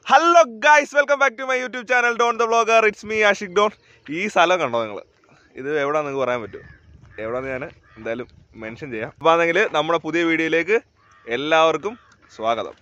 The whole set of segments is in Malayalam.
Hello guys welcome back to my YouTube channel Don the blogger it's me Ashik Don ഈ സ്ഥലം കണ്ടോ നിങ്ങൾ ഇത് എവിടെയാണെന്ന് നിങ്ങൾക്ക് പറയാൻ പറ്റുമോ എവിടെയാണെന്ന് ഞാൻ എന്തായാലും മെൻഷൻ ചെയ്യാം അപ്പോൾ ആണെങ്കിൽ നമ്മുടെ പുതിയ വീഡിയോയിലേക്ക് എല്ലാവർക്കും സ്വാഗതം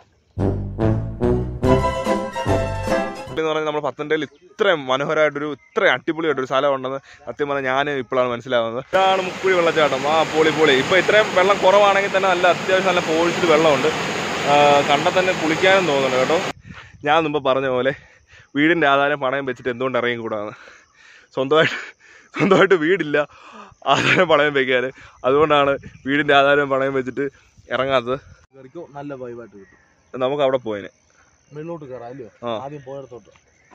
എന്ന് പറഞ്ഞാൽ നമ്മൾ പത്തനംതിട്ടയിൽ ഇത്രയും മനോഹരമായിട്ടൊരു ഇത്രയും അടിപൊളിയായിട്ടൊരു സ്ഥലം ഉണ്ടെന്ന് സത്യം പറഞ്ഞാൽ ഞാൻ ഇപ്പോഴാണ് മനസ്സിലാവുന്നത് ഇതാണ് മുക്കുഴി വെള്ളച്ചാട്ടം ആ പൊളി പൊളി ഇപ്പോൾ ഇത്രയും വെള്ളം കുറവാണെങ്കിൽ തന്നെ നല്ല അത്യാവശ്യം നല്ല ഫോഴ്സിൽ വെള്ളമുണ്ട് ആ, കണ്ടാൽ തന്നെ കുളിക്കാനും തോന്നുന്നു കേട്ടോ ഞാൻ മുമ്പ് പറഞ്ഞ പോലെ വീടിൻ്റെ ആധാരം പണയം വെച്ചിട്ട് എന്തുകൊണ്ട് ഇറങ്ങിക്കൂടാന്ന് സ്വന്തമായിട്ട് സ്വന്തമായിട്ട് വീടില്ല ആധാരം പണയം വെക്കാൻ അതുകൊണ്ടാണ് വീടിൻ്റെ ആധാരം പണയം വെച്ചിട്ട് ഇറങ്ങാത്തത് കയറിക്കോ നല്ല വൈബായിട്ട് കിട്ടും നമുക്ക് അവിടെ പോയേനെ മേളിലോട്ട് കയറാം അല്ലയോ ആ. ആദ്യം പോയടത്തോട്ട്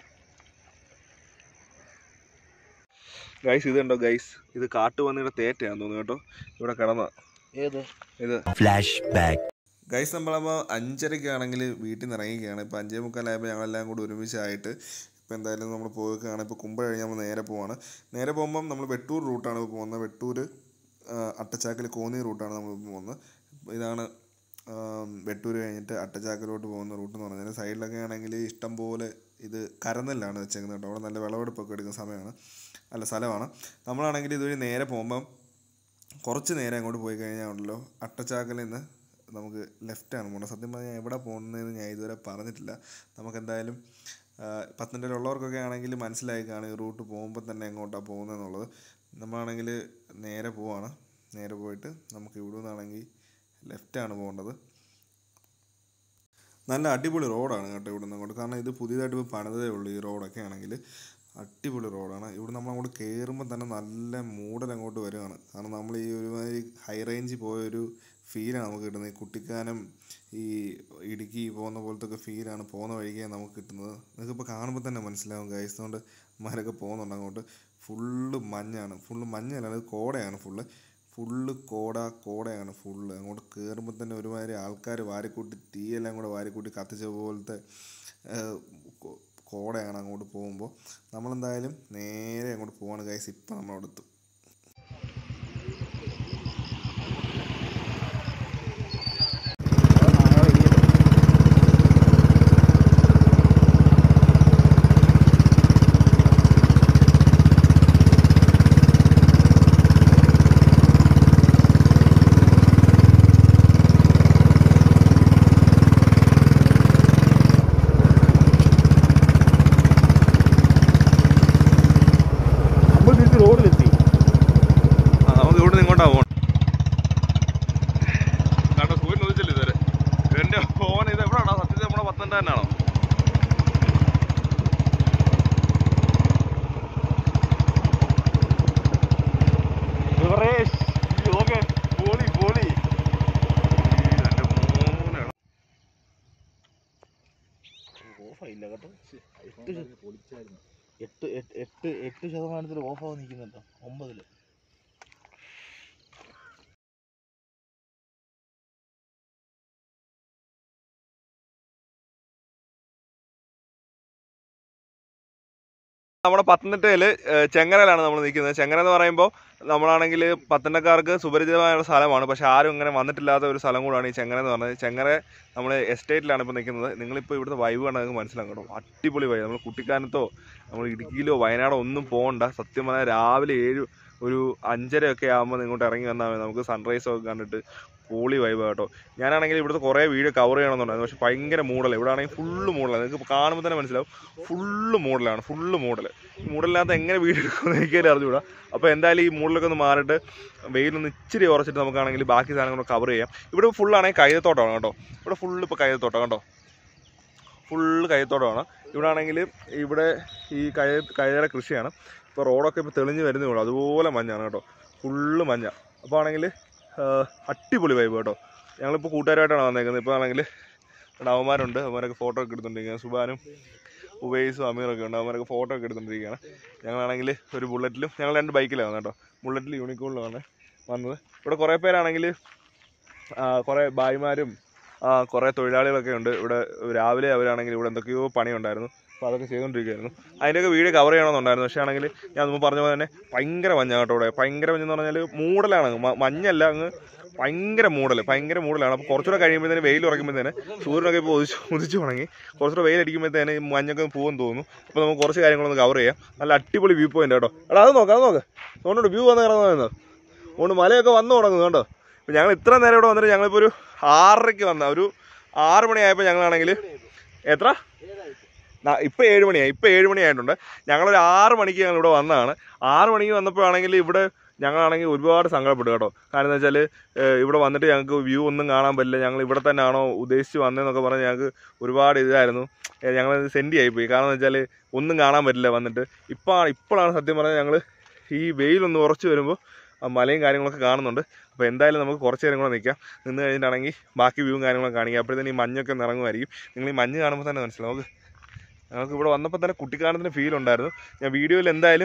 ഗൈസ് ഇതുണ്ടോ ഗൈസ് ഇത് കാട്ടുപന്നിയുടെ തേറ്റയാന്ന് തോന്നുന്നു കേട്ടോ ഇവിടെ കിടന്ന ഏത് ഇത് Flashback. ഗൈസ് നമ്മളപ്പോൾ അഞ്ചരയ്ക്കാണെങ്കിൽ വീട്ടിൽ നിന്ന് ഇറങ്ങിക്കുകയാണ് ഇപ്പോൾ അഞ്ചേ മുക്കാലായപ്പോൾ ഞങ്ങളെല്ലാം കൂടി ഒരുമിച്ചായിട്ട് ഇപ്പോൾ എന്തായാലും നമ്മൾ പോവുകയാണ് ഇപ്പോൾ കുമ്പ കഴിഞ്ഞ് നമ്മൾ നേരെ പോവാണ് നേരെ പോകുമ്പം നമ്മൾ വെട്ടൂർ റൂട്ടാണ് ഇപ്പോൾ പോകുന്നത് വെട്ടൂർ ആ, അട്ടച്ചാക്കൽ കോന്നി റൂട്ടാണ് നമ്മൾ പോകുന്നത് ഇതാണ് ആ, വെട്ടൂർ കഴിഞ്ഞിട്ട് അട്ടച്ചാക്കലോട്ട് പോകുന്ന റൂട്ട് എന്ന് പറഞ്ഞാൽ സൈഡിലൊക്കെ ആണെങ്കിൽ ഇഷ്ടം പോലെ ഇത് കരനെല്ലാണ് വെച്ചേക്കുന്നത് കേട്ടോ അവിടെ നല്ല വിളവെടുപ്പൊക്കെ എടുക്കുന്ന സമയമാണ് അല്ല സ്ഥലമാണ് നമ്മളാണെങ്കിൽ ഇതുവഴി നേരെ പോകുമ്പം കുറച്ച് നേരം അങ്ങോട്ട് പോയി കഴിഞ്ഞാൽ ഉണ്ടല്ലോ അട്ടച്ചാക്കലിൽ നിന്ന് നമുക്ക് ലെഫ്റ്റാണ് പോകുന്നത് സത്യം പറഞ്ഞാൽ എവിടെ പോകുന്നതെന്ന് ഞാൻ ഇതുവരെ പറഞ്ഞിട്ടില്ല നമുക്ക് എന്തായാലും പത്തനംതിട്ടയിലുള്ളവർക്കൊക്കെ ആണെങ്കിൽ മനസ്സിലായി കാണും ഈ റൂട്ട് പോകുമ്പോൾ തന്നെ എങ്ങോട്ടാണ് പോകുന്നതെന്നുള്ളത് നമ്മളാണെങ്കിൽ നേരെ പോവാണ് നേരെ പോയിട്ട് നമുക്ക് ഇവിടെ നിന്നാണെങ്കിൽ ലെഫ്റ്റാണ് പോകേണ്ടത് നല്ല അടിപൊളി റോഡാണ് കേട്ടോ ഇവിടെ നിന്ന് അങ്ങോട്ട് കാരണം ഇത് പുതിയതായിട്ട് ഇപ്പോൾ പണിതേ ഉള്ളൂ ഈ റോഡൊക്കെ ആണെങ്കിൽ അടിപൊളി റോഡാണ് ഇവിടെ നമ്മൾ അങ്ങോട്ട് കയറുമ്പോൾ തന്നെ നല്ല മൂടൽ അങ്ങോട്ട് വരികയാണ് കാരണം നമ്മൾ ഈ ഒരുമാതിരി ഹൈ റേഞ്ചിൽ പോയ ഒരു ഫീലാണ് നമുക്ക് കിട്ടുന്നത് ഈ കുട്ടിക്കാനം ഈ ഇടുക്കി പോകുന്ന പോലത്തെ ഒക്കെ ഫീലാണ് പോകുന്ന വഴിക്കേ നമുക്ക് കിട്ടുന്നത് നിങ്ങൾക്കിപ്പോൾ കാണുമ്പോൾ തന്നെ മനസ്സിലാവും ഗൈസ് കൊണ്ട് മരൊക്കെ പോകുന്നുണ്ട് അങ്ങോട്ട് ഫുള്ള് മഞ്ഞാണ് ഫുള്ള് മഞ്ഞല്ല അത് കോടയാണ് ഫുള്ള് ഫുള്ള് കോട കോടയാണ് ഫുള്ള് അങ്ങോട്ട് കയറുമ്പോൾ തന്നെ ഒരുമാതിരി ആൾക്കാർ വാരിക്കൂട്ടി തീയെല്ലാം കൂടെ വാരിക്കൂട്ടി കത്തിച്ച പോലത്തെ ഏഹ്, കോ- കോടയാണ് അങ്ങോട്ട് പോകുമ്പോൾ നമ്മളെന്തായാലും നേരെ അങ്ങോട്ട് പോവാണ് ഗൈസ് ഇപ്പം നമ്മളവിടെ എത്തും നമ്മൾ തിരിച്ച് റോഡിലെത്തി ആ നമുക്ക് ഇവിടെ നിന്ന് ഇങ്ങോട്ടാ പോകണം കാരണം സൂര്യൻ ഉദിച്ചില്ല ഇതുവരെ എൻ്റെ ഫോൺ ഇത് എവിടെയാണോ സത്യത്തിൽ നമ്മുടെ പത്തനംതിട്ട തന്നെയാണോ റിവറേഷ് ഓക്കെ പോളി പോളി എൻ്റെ മൂന്നെണ്ണം. ഓഫായില്ല കേട്ടോ എട്ട് ശത- എട്ട് എട്ട് എട്ട് എട്ട് ശതമാനത്തിൽ ഓഫാവ് നിൽക്കുന്നുണ്ടോ ഒമ്പതില് നമ്മുടെ പത്തനംതിട്ടയിൽ ചെങ്ങരയിലാണ് നമ്മൾ നിൽക്കുന്നത് ചെങ്ങര എന്ന് പറയുമ്പോൾ നമ്മളാണെങ്കിൽ പത്തനംതിട്ടക്കാർക്ക് സുപരിചിതമായ സ്ഥലമാണ് പക്ഷെ ആരും ഇങ്ങനെ വന്നിട്ടില്ലാത്ത ഒരു സ്ഥലം കൂടാണ് ഈ ചെങ്ങര എന്ന് പറഞ്ഞത് ചെങ്ങര നമ്മൾ എസ്റ്റേറ്റിലാണ് ഇപ്പോൾ നിൽക്കുന്നത് നിങ്ങളിപ്പോൾ ഇവിടുത്തെ വൈബ് കണ്ടാൽ നിങ്ങൾക്ക് മനസ്സിലാകും കേട്ടോ അടിപൊളി വൈബ് നമ്മൾ കുട്ടിക്കാനത്തോ നമ്മൾ ഇടുക്കിയിലോ വയനാടോ ഒന്നും പോകണ്ട സത്യം പറഞ്ഞാൽ രാവിലെ ഏഴ് ഒരു അഞ്ചര ഒക്കെ ആകുമ്പോൾ ഇങ്ങോട്ട് ഇറങ്ങി വന്നാൽ മതി നമുക്ക് സൺറൈസ് ഒക്കെ കണ്ടിട്ട് പോളി വൈബ് കേട്ടോ ഞാനാണെങ്കിൽ ഇവിടുത്തെ കുറേ വീഡിയോ കവർ ചെയ്യണമെന്നുണ്ടായിരുന്നു പക്ഷെ ഭയങ്കര മൂടലാണ് ഇവിടെ ആണെങ്കിൽ ഫുള്ള് മൂടലാണ് നിങ്ങൾക്ക് കാണുമ്പോൾ തന്നെ മനസ്സിലാവും ഫുള്ള് മൂടലാണ് ഫുള്ള് മൂടൽ ഈ മൂടലിനകത്ത് എങ്ങനെ വീഡിയോ എടുക്കുമെന്ന് എനിക്കതിൽ അറിഞ്ഞുകൂടാ അപ്പോൾ എന്തായാലും ഈ മൂടലൊക്കെ ഒന്ന് മാറിയിട്ട് വെയിലൊന്ന് ഇച്ചിരി ഉറച്ചിട്ട് നമുക്കാണെങ്കിൽ ബാക്കി സാധനങ്ങൾ കവർ ചെയ്യാം ഇവിടെ ഫുള്ളാണെങ്കിൽ കൈതത്തോട്ടമാണ് കേട്ടോ ഇവിടെ ഫുള്ള് ഇപ്പോൾ കൈതത്തോട്ടം കേട്ടോ ഫുള്ള് കൈതത്തോട്ടമാണ് ഇവിടെ ആണെങ്കിൽ ഇവിടെ ഈ കൈ കൈതയുടെ കൃഷിയാണ് ഇപ്പോൾ റോഡൊക്കെ ഇപ്പോൾ തെളിഞ്ഞ് വരുന്നേ ഉള്ളൂ അതുപോലെ മഞ്ഞാണ് കേട്ടോ ഫുള്ള് മഞ്ഞ അപ്പോൾ ആണെങ്കിൽ അടിപൊളി വൈബ് കേട്ടോ ഞങ്ങളിപ്പോൾ കൂട്ടുകാരായിട്ടാണ് വന്നേക്കുന്നത് ഇപ്പോൾ ആണെങ്കിൽ ഇവിടെ അവന്മാരുണ്ട് അവന്മാരൊക്കെ ഫോട്ടോ ഒക്കെ എടുത്തുകൊണ്ടിരിക്കുകയാണ് സുബാനും ഉവൈസും അമീറൊക്കെ ഉണ്ട് അവന്മാരൊക്കെ ഫോട്ടോ ഒക്കെ എടുത്തുകൊണ്ടിരിക്കുകയാണ് ഞങ്ങളാണെങ്കിൽ ഒരു ബുള്ളറ്റിലും ഞങ്ങൾ രണ്ട് ബൈക്കിലാണ് കേട്ടോ ബുള്ളറ്റിൽ യൂണിക്കോണിലുമാണ് വന്നത് ഇവിടെ കുറേ പേരാണെങ്കിൽ കുറേ ഭായിമാരും ആ, കുറേ തൊഴിലാളികളൊക്കെ ഉണ്ട് ഇവിടെ രാവിലെ അവരാണെങ്കിൽ ഇവിടെ എന്തൊക്കെയോ പണിയുണ്ടായിരുന്നു അപ്പോൾ അതൊക്കെ ചെയ്തുകൊണ്ടിരിക്കുകയായിരുന്നു അതിൻ്റെയൊക്കെ വീഡിയോ കവർ ചെയ്യണമെന്നുണ്ടായിരുന്നു പക്ഷേ ആണെങ്കിൽ ഞാൻ മുമ്പ് പറഞ്ഞ പോലെ തന്നെ ഭയങ്കര മഞ്ഞ കേട്ടോ ഇവിടെ ഭയങ്കര മഞ്ഞെന്ന് പറഞ്ഞാൽ മൂടലാണ് മ- മഞ്ഞല്ല അങ്ങ് ഭയങ്കര മൂടൽ ഭയങ്കര മൂടലാണ് അപ്പോൾ കുറച്ചുകൂടെ കഴിയുമ്പോഴത്തേന് വെയിൽ ഉറക്കുമ്പോഴത്തേന് സൂര്യനൊക്കെ ഇപ്പോൾ ഉദിച്ചു ഉദിച്ചു തുടങ്ങി കുറച്ചുകൂടെ വെയിൽ അടിക്കുമ്പോഴത്തേന് ഈ മഞ്ഞൊക്കെ പോകുമെന്ന് തോന്നുന്നു അപ്പോൾ നമുക്ക് കുറച്ച് കാര്യങ്ങളൊന്ന് കവർ ചെയ്യാം നല്ല അടിപൊളി വ്യൂ പോയിന്റ് കേട്ടോ എടാ അത് നോക്കാം അത് നോക്ക് അതുകൊണ്ട് വ്യൂ വന്ന് കിടന്നു അതുകൊണ്ട് മലയൊക്കെ വന്നു തുടങ്ങുന്നു കേട്ടോ ഇപ്പോൾ ഞങ്ങൾ ഇത്ര നേരം ഇവിടെ വന്നിട്ട് ഞങ്ങളിപ്പോൾ ഒരു ആറരയ്ക്ക് വന്ന ഒരു ആറ് മണിയായപ്പോൾ ഞങ്ങളാണെങ്കിൽ എത്ര ന- ഇപ്പം ഏഴ് മണിയായി ഇപ്പം ഏഴ് മണിയായിട്ടുണ്ട് ഞങ്ങളൊരു ആറ് മണിക്ക് ഞങ്ങൾ ഇവിടെ വന്നതാണ് ആറ് മണിക്ക് വന്നപ്പോഴാണെങ്കിൽ ഇവിടെ ഞങ്ങളാണെങ്കിൽ ഒരുപാട് സങ്കടപ്പെട്ടു കേട്ടോ കാരണം എന്താ വെച്ചാൽ ഇവിടെ വന്നിട്ട് ഞങ്ങൾക്ക് വ്യൂ ഒന്നും കാണാൻ പറ്റില്ല ഞങ്ങൾ ഇവിടെ തന്നെ ആണോ ഉദ്ദേശിച്ച് വന്നതെന്നൊക്കെ പറഞ്ഞ് ഞങ്ങൾക്ക് ഒരുപാട് ഇതായിരുന്നു ഞങ്ങൾ സെൻഡ് ആയിപ്പോയി കാരണം എന്താ വെച്ചാൽ ഒന്നും കാണാൻ പറ്റില്ല വന്നിട്ട് ഇപ്പോൾ ഇപ്പോഴാണ് സത്യം പറഞ്ഞാൽ ഞങ്ങൾ ഈ വെയിലൊന്ന് ഉറച്ചു വരുമ്പോൾ ആ മലയും കാര്യങ്ങളൊക്കെ കാണുന്നുണ്ട് അപ്പോൾ എന്തായാലും നമുക്ക് കുറച്ച് നേരം കൂടെ നിൽക്കാം നിന്ന് കഴിഞ്ഞിട്ടാണെങ്കിൽ ബാക്കി വ്യൂവും കാര്യങ്ങളൊക്കെ കാണിക്കാം അപ്പോഴത്തേന് ഈ മഞ്ഞൊക്കെ നിറങ്ങുമായിരിക്കും നിങ്ങൾ ഈ മഞ്ഞ് കാണുമ്പോൾ തന്നെ മനസ്സിലാവും നമുക്ക് ഞങ്ങൾക്ക് ഇവിടെ വന്നപ്പോൾ തന്നെ കുട്ടിക്കാലത്തിന് ഫീൽ ഉണ്ടായിരുന്നു ഞാൻ വീഡിയോയിൽ എന്തായാലും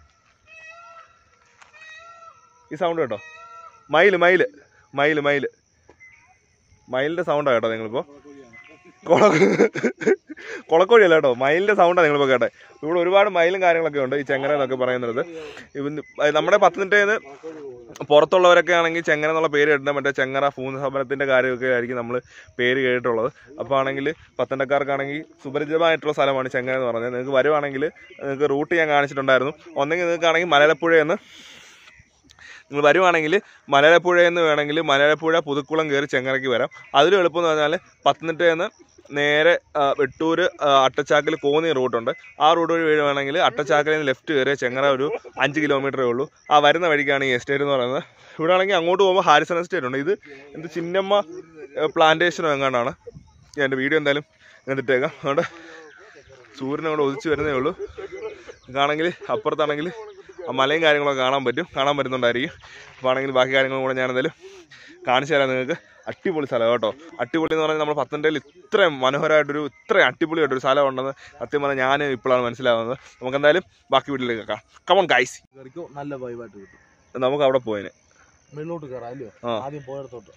ഈ സൗണ്ട് കേട്ടോ മയില് മയില് മയില് മയില് മയിലിൻ്റെ സൗണ്ടാണ് കേട്ടോ നിങ്ങളിപ്പോൾ കൊള കൊളക്കോഴിയല്ല കേട്ടോ മയിലിൻ്റെ സൗണ്ടാണ് നിങ്ങളിപ്പോൾ കേട്ടെ ഇവിടെ ഒരുപാട് മയിലും കാര്യങ്ങളൊക്കെ ഉണ്ട് ഈ ചെങ്ങന എന്നൊക്കെ പറയുന്നത് ഇവന്ന് നമ്മുടെ പത്തനംതിട്ടയിൽ പുറത്തുള്ളവരൊക്കെ ആണെങ്കിൽ ചെങ്ങന എന്നുള്ള പേര് കേട്ടിട്ട് മറ്റേ ചെങ്ങറ ഫൂന്ന് സമരത്തിന്റെ കാര്യമൊക്കെ ആയിരിക്കും നമ്മൾ പേര് കേട്ടിട്ടുള്ളത് അപ്പോൾ ആണെങ്കിൽ പത്തനംതിട്ടക്കാർക്കാണെങ്കിൽ സുപരിചിതമായിട്ടുള്ള സ്ഥലമാണ് ചെങ്ങന എന്ന് പറഞ്ഞത് നിങ്ങൾക്ക് വരുവാണെങ്കിൽ നിങ്ങൾക്ക് റൂട്ട് ഞാൻ കാണിച്ചിട്ടുണ്ടായിരുന്നു ഒന്നെങ്കിൽ നിങ്ങൾക്കാണെങ്കിൽ മലയാളപ്പുഴ എന്ന് നിങ്ങൾ വരുവാണെങ്കിൽ മലയാളപ്പുഴയിൽ നിന്ന് വേണമെങ്കിൽ മലയാളപ്പുഴ പുതുക്കുളം കയറി ചെങ്ങറയ്ക്ക് വരാം അതിലും എളുപ്പം എന്ന് പറഞ്ഞാൽ പത്തനംതിട്ടയിൽ നിന്ന് നേരെ ആ, വെട്ടൂർ ആ, അട്ടച്ചാക്കൽ കോന്നി റൂട്ടുണ്ട് ആ റൂട്ട് വഴി വീഴുവാണെങ്കിൽ അട്ടച്ചാക്കലിൽ നിന്ന് ലെഫ്റ്റ് കയറിയ ചെങ്ങറ ഒരു അഞ്ച് കിലോമീറ്ററേ ഉള്ളൂ ആ വരുന്ന വഴിക്കാണ് ഈ എസ്റ്റേറ്റ് എന്ന് പറയുന്നത് ഇവിടെ ആണെങ്കിൽ അങ്ങോട്ട് പോകുമ്പോൾ ഹാരിസൺ എസ്റ്റേറ്റ് ഉണ്ട് ഇത് എന്ത് ചിന്നമ്മ പ്ലാന്റേഷനോ എങ്ങാണ്ടാണ് ഞാൻ എൻ്റെ വീഡിയോ എന്തായാലും ഞാൻ ഇട്ടേക്കാം അതുകൊണ്ട് സൂര്യൻ അങ്ങോട്ട് ഉദിച്ച് വരുന്നേ ഉള്ളൂ ഇതാണെങ്കിൽ അപ്പുറത്താണെങ്കിൽ ആ മലയും കാര്യങ്ങളൊക്കെ കാണാൻ പറ്റും കാണാൻ പറ്റുന്നുണ്ടായിരിക്കും അപ്പോൾ ആണെങ്കിൽ ബാക്കി കാര്യങ്ങളും കൂടെ ഞാൻ എന്തായാലും കാണിച്ചു തരാം നിങ്ങൾക്ക് അടിപൊളി സ്ഥലം കേട്ടോ അടിപൊളി എന്ന് പറഞ്ഞാൽ നമ്മുടെ പത്തനംതിട്ടയിൽ ഇത്രയും മനോഹരമായിട്ടൊരു ഇത്രയും അടിപൊളിയായിട്ടൊരു സ്ഥലം ഉണ്ടെന്ന് സത്യം പറഞ്ഞാൽ ഞാൻ ഇപ്പോഴാണ് മനസ്സിലാവുന്നത് നമുക്ക് എന്തായാലും ബാക്കി വീട്ടിലേക്ക് കേൾക്കാം കമോൺ ഗൈസ് കയറിക്കോ നല്ല വൈബായിട്ട് കിട്ടും നമുക്ക് അവിടെ പോയേനെ മേളിലോട്ട് കയറാം അല്ലയോ ആ. ആദ്യം പോയടത്തോട്ട്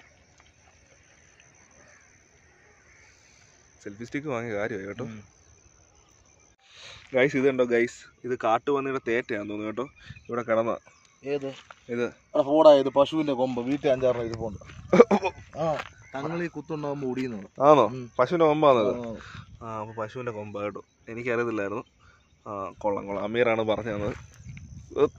സെൽഫി സ്റ്റിക്ക് വാങ്ങിയ കാര്യമായി കേട്ടോ ഉം. ഗൈസ് ഇത് കണ്ടോ ഗൈസ് ഇത് കാട്ടുപന്നിയുടെ തേറ്റയാന്ന് തോന്നുന്നു കേട്ടോ ഇവിടെ കിടന്ന ഏത് ഇത് എടാ പോടാ ഇത് പശുവിന്റെ കൊമ്പ് വീട്ടിൽ അഞ്ചാറെണ്ണം ഇത് പോണ്ട് ആ തങ്ങളീ കുത്തുണ്ടാവുമ്പോ ഒടിയുന്നു ആണോ ഉം. പശുവിന്റെ കൊമ്പാന്നത് ആ അപ്പോൾ പശുവിന്റെ കൊമ്പ കേട്ടോ എനിക്കറിയത്തില്ലായിരുന്നു ആ കൊള്ളാം കൊള്ളാം അമീറാണ് പറഞ്ഞു തന്നത് ഉപ്പ്.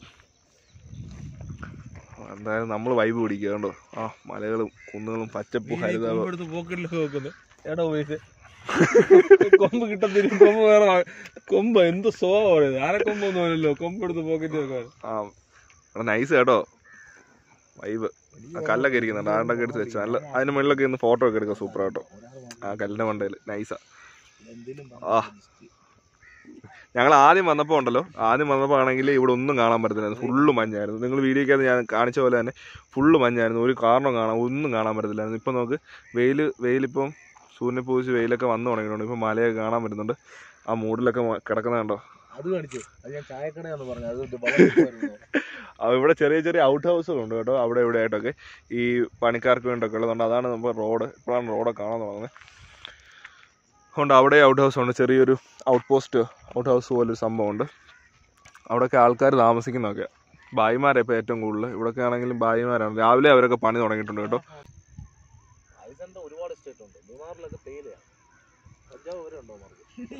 ആ, എന്തായാലും നമ്മൾ വൈബ് പിടിക്കുക കേട്ടോ ആ മലകളും കുന്നുകളും പച്ചപ്പും ഹരിതാപം എടുത്ത് പോക്കറ്റിലൊക്കെ വെക്കുന്നത് എടാ ഉപയോഗിച്ച് കൊമ്പ് കിട്ടത്തില്ല കൊമ്പ് വേറെ വാ- കൊമ്പ് എന്ത് സ്വഭാവമാണ് ആനക്കൊമ്പൊന്നും അല്ലല്ലോ കൊമ്പ് എടുത്ത് പോക്കറ്റ് വെക്കാൻ ആ നൈസ് കേട്ടോ വൈബ് ആ കല്ലൊക്കെ ഇരിക്കുന്നുണ്ട് ആണ്ടൊക്കെ എടുത്ത് വെച്ചാൽ നല്ല അതിന് മുകളിലൊക്കെ ഇന്ന് ഫോട്ടോ ഒക്കെ എടുക്കാം സൂപ്പർ കേട്ടോ ആ കല്ലിന്റെ മണ്ടയിൽ നൈസാ ആ. ഞങ്ങൾ ആദ്യം വന്നപ്പോൾ ഉണ്ടല്ലോ ആദ്യം വന്നപ്പോൾ ആണെങ്കിൽ ഇവിടെ ഒന്നും കാണാൻ പറ്റത്തില്ലായിരുന്നു ഫുള്ള് മഞ്ഞായിരുന്നു നിങ്ങൾ വീഡിയോക്കകത്ത് ഞാൻ കാണിച്ച പോലെ തന്നെ ഫുള്ള് മഞ്ഞായിരുന്നു ഒരു കാരണം കാണാൻ ഒന്നും കാണാൻ പറ്റത്തില്ലായിരുന്നു ഇപ്പം നമുക്ക് വെയിൽ വെയിലിപ്പം സൂര്യനെ പൂജിച്ച് വെയിലൊക്കെ വന്നു തുടങ്ങിയിട്ടുണ്ട് ഇപ്പം മലയൊക്കെ കാണാൻ പറ്റുന്നുണ്ട് ആ മൂഡിലൊക്കെ മ- കിടക്കുന്നത് കണ്ടോ അത് കാണിച്ചു അത് ഞാൻ ചായക്കടയാന്ന് പറഞ്ഞു അത് ഇത് വളരെ ഇതായിരുന്നു. ആ, ഇവിടെ ചെറിയ ചെറിയ ഔട്ട് ഹൗസുകളുണ്ട് കേട്ടോ അവിടെ ഇവിടെ ആയിട്ടൊക്കെ ഈ പണിക്കാർക്ക് വേണ്ടിയൊക്കെ ഉള്ളതുകൊണ്ട് അതാണ് നമ്മൾ റോഡ് ഇപ്പോഴാണ് റോഡൊക്കെ കാണാൻ തുടങ്ങുന്നത് അതുകൊണ്ട് അവിടെ ഔട്ട് ഹൗസ് ഉണ്ട് ചെറിയൊരു ഔട്ട് പോസ്റ്റ് ഔട്ട് ഹൗസ് പോലൊരു സംഭവമുണ്ട് അവിടെയൊക്കെ ആൾക്കാർ താമസിക്കുന്നതൊക്കെ ഭായിമാരെ ഇപ്പോൾ ഏറ്റവും കൂടുതൽ ഇവിടെയൊക്കെ ആണെങ്കിലും ഭായിമാരാണ് രാവിലെ അവരൊക്കെ പണി തുടങ്ങിയിട്ടുണ്ട് കേട്ടോ ഐസന്റെ ഒരുപാട് സ്റ്റേറ്റ് ഉണ്ട് മൂന്നാറിലൊക്കെ തേയിലയാണ് പഞ്ചാബ് വരെ ഉണ്ടോ മാർക്ക്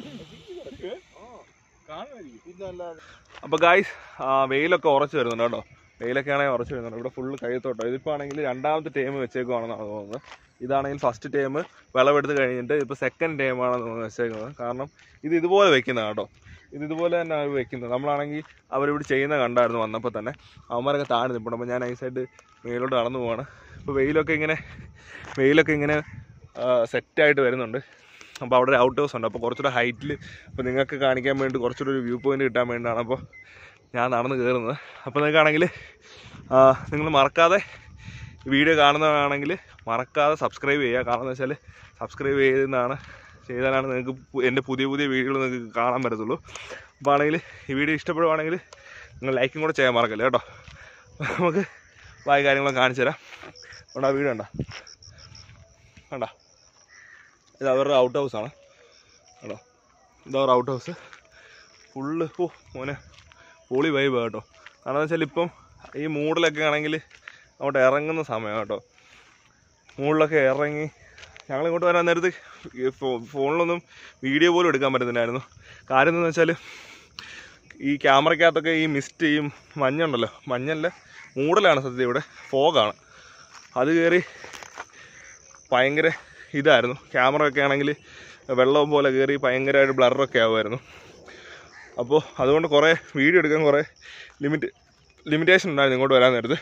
പിന്നെ അല്ലാതെ അപ്പോൾ ഗായ്സ് വെയിലൊക്കെ ഉറച്ച് വരുന്നുണ്ട് കേട്ടോ വെയിലൊക്കെ ആണെങ്കിൽ ഉറച്ച് വരുന്നുണ്ട് ഇവിടെ ഫുള്ള് കയ്യത്തോട്ടോ ഇതിപ്പോൾ ആണെങ്കിൽ രണ്ടാമത്തെ ടൈം വെച്ചേക്കുവാണെന്നാണ് തോന്നുന്നത് ഇതാണെങ്കിൽ ഫസ്റ്റ് ടൈം വിളവെടുത്ത് കഴിഞ്ഞിട്ട് ഇപ്പോൾ സെക്കൻഡ് ടൈമാണെന്ന് തോന്നുന്നു വെച്ചേക്കുന്നത് കാരണം ഇത് ഇതുപോലെ വെക്കുന്നതാണ് കേട്ടോ ഇത് ഇതുപോലെ തന്നെ അവർ വെക്കുന്നത് നമ്മളാണെങ്കിൽ അവരിവിടെ ചെയ്യുന്ന കണ്ടായിരുന്നു വന്നപ്പോൾ തന്നെ അവന്മാരൊക്കെ താഴെ നിൽപ്പുണ്ട് അപ്പോൾ ഞാൻ നൈസായിട്ട് വെയിലോട്ട് നടന്നു പോവാണ് ഇപ്പോൾ വെയിലൊക്കെ ഇങ്ങനെ വെയിലൊക്കെ ഇങ്ങനെ സെറ്റായിട്ട് വരുന്നുണ്ട് അപ്പോൾ അവിടെ ഒരു ഔട്ട് ഹൗസ് ഉണ്ട് അപ്പോൾ കുറച്ചുകൂടെ ഹൈറ്റിൽ അപ്പോൾ നിങ്ങൾക്ക് കാണിക്കാൻ വേണ്ടി കുറച്ചുകൂടെ ഒരു വ്യൂ പോയിന്റ് കിട്ടാൻ വേണ്ടിയാണ് അപ്പോൾ ഞാൻ നടന്ന് കയറുന്നത് അപ്പോൾ നിങ്ങൾക്കാണെങ്കിൽ നിങ്ങൾ മറക്കാതെ വീഡിയോ കാണുന്നതാണെങ്കിൽ മറക്കാതെ സബ്സ്ക്രൈബ് ചെയ്യുക കാരണം എന്ന് വെച്ചാൽ സബ്സ്ക്രൈബ് ചെയ്യുന്നതാണ് ചെയ്താലാണ് നിങ്ങൾക്ക് പു- എൻ്റെ പുതിയ പുതിയ വീഡിയോകൾ നിങ്ങൾക്ക് കാണാൻ പറ്റത്തുള്ളൂ അപ്പോൾ ആണെങ്കിൽ ഈ വീഡിയോ ഇഷ്ടപ്പെടുവാണെങ്കിൽ നിങ്ങൾ ലൈക്കും കൂടെ ചെയ്യാൻ മറക്കല്ലേ കേട്ടോ നമുക്ക് ബാക്കി കാര്യങ്ങളൊക്കെ കാണിച്ചു തരാം അതുകൊണ്ട് ആ വീഡിയോ ഉണ്ടോ കണ്ട ഇത് അവരുടെ ഔട്ട് ഹൗസാണ് കേട്ടോ ഇതാ ഔട്ട് ഹൗസ് ഫുള്ള് ഓ മോനെ പൊളി വൈബ് കേട്ടോ കാരണം വെച്ചാൽ ഇപ്പം ഈ മൂഡിലൊക്കെ ആണെങ്കിൽ അങ്ങോട്ട് ഇറങ്ങുന്ന സമയം കേട്ടോ മൂഡിലൊക്കെ ഇറങ്ങി ഞങ്ങൾ ഇങ്ങോട്ട് വരാൻ നേരത്ത് ഈ ഫോ- ഫോണിലൊന്നും വീഡിയോ പോലും എടുക്കാൻ പറ്റുന്നില്ലായിരുന്നു കാര്യം എന്താണെന്ന് വെച്ചാൽ ഈ ക്യാമറയ്ക്കകത്തൊക്കെ ഈ മിസ്റ്റ് ഈ മഞ്ഞുണ്ടല്ലോ മഞ്ഞല്ല മൂടലാണ് സത്യത്തിൽ ഇവിടെ ഫോഗാണ് അത് കയറി ഭയങ്കര ഇതായിരുന്നു ക്യാമറ ഒക്കെ ആണെങ്കിൽ വെള്ളം പോലെ കയറി ഭയങ്കരമായിട്ട് ബ്ലറൊക്കെ ആവുമായിരുന്നു അപ്പോൾ അതുകൊണ്ട് കുറേ വീഡിയോ എടുക്കാൻ കുറേ ലിമിറ്റ് ലിമിറ്റേഷൻ ഉണ്ടായിരുന്നു ഇങ്ങോട്ട് വരാൻ നേരത്ത്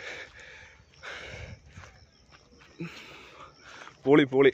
പൊളി പൊളി